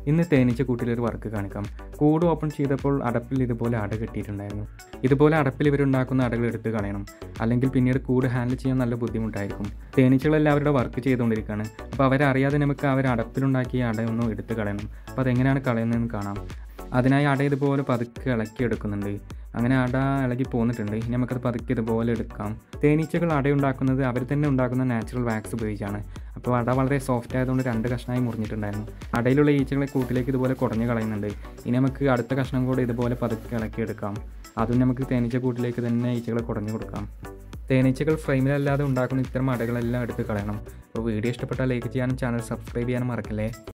ഇന്ന് തേനീച്ച കൂട്ടിലൊരു വർക്ക് കാണിക്കാം കൂട് ഓപ്പൺ ചെയ്തപ്പോൾ അടപ്പിൽ ഇതുപോലെ അട കെട്ടിയിട്ടുണ്ടായിരുന്നു ഇതുപോലെ അടപ്പിൽ ഇവരുണ്ടാക്കുന്ന അടകൾ എടുത്ത് കളയണം അല്ലെങ്കിൽ പിന്നീട് കൂട് ഹാൻഡിൽ ചെയ്യാൻ നല്ല ബുദ്ധിമുട്ടായിരിക്കും തേനീച്ചകളെല്ലാം അവരുടെ വർക്ക് ചെയ്തുകൊണ്ടിരിക്കുകയാണ് അപ്പോൾ അവരറിയാതെ നമുക്ക് അവർ അടപ്പിലുണ്ടാക്കിയ അടയൊന്നും എടുത്ത് കളയണം അപ്പോൾ അതെങ്ങനെയാണ് കളയുന്നതെന്ന് കാണാം അതിനായി അട ഇതുപോലെ പതുക്കെ ഇളക്കി എടുക്കുന്നുണ്ട് അങ്ങനെ അട ഇളകി പോന്നിട്ടുണ്ട് ഇനി നമുക്കത് പതുക്കെ ഇതുപോലെ എടുക്കാം തേനീച്ചകൾ അടയുണ്ടാക്കുന്നത് അവർ തന്നെ ഉണ്ടാക്കുന്ന നാച്ചുറൽ വാക്സ് ഉപയോഗിച്ചാണ് അപ്പോൾ അട വളരെ സോഫ്റ്റ് ആയതുകൊണ്ട് രണ്ട് കഷ്ണമായി മുറിഞ്ഞിട്ടുണ്ടായിരുന്നു അടയിലുള്ള ഈച്ചകളെ കൂട്ടിലേക്ക് ഇതുപോലെ കുടഞ്ഞു കളയുന്നുണ്ട് ഇനി നമുക്ക് അടുത്ത കഷ്ണം കൂടെ ഇതുപോലെ പതുക്കെ ഇളക്കിയെടുക്കാം അതും നമുക്ക് തേനീച്ച കൂട്ടിലേക്ക് തന്നെ ഈച്ചകളെ കുടഞ്ഞു കൊടുക്കാം തേനീച്ചകൾ ഫ്രെയിമിലല്ലാതെ ഉണ്ടാക്കുന്ന ഇത്തരം അടകളെല്ലാം എടുത്ത് കളയണം അപ്പോൾ വീഡിയോ ഇഷ്ടപ്പെട്ടാൽ ലൈക്ക് ചെയ്യാനും ചാനൽ സബ്സ്ക്രൈബ് ചെയ്യാനും മറക്കല്ലേ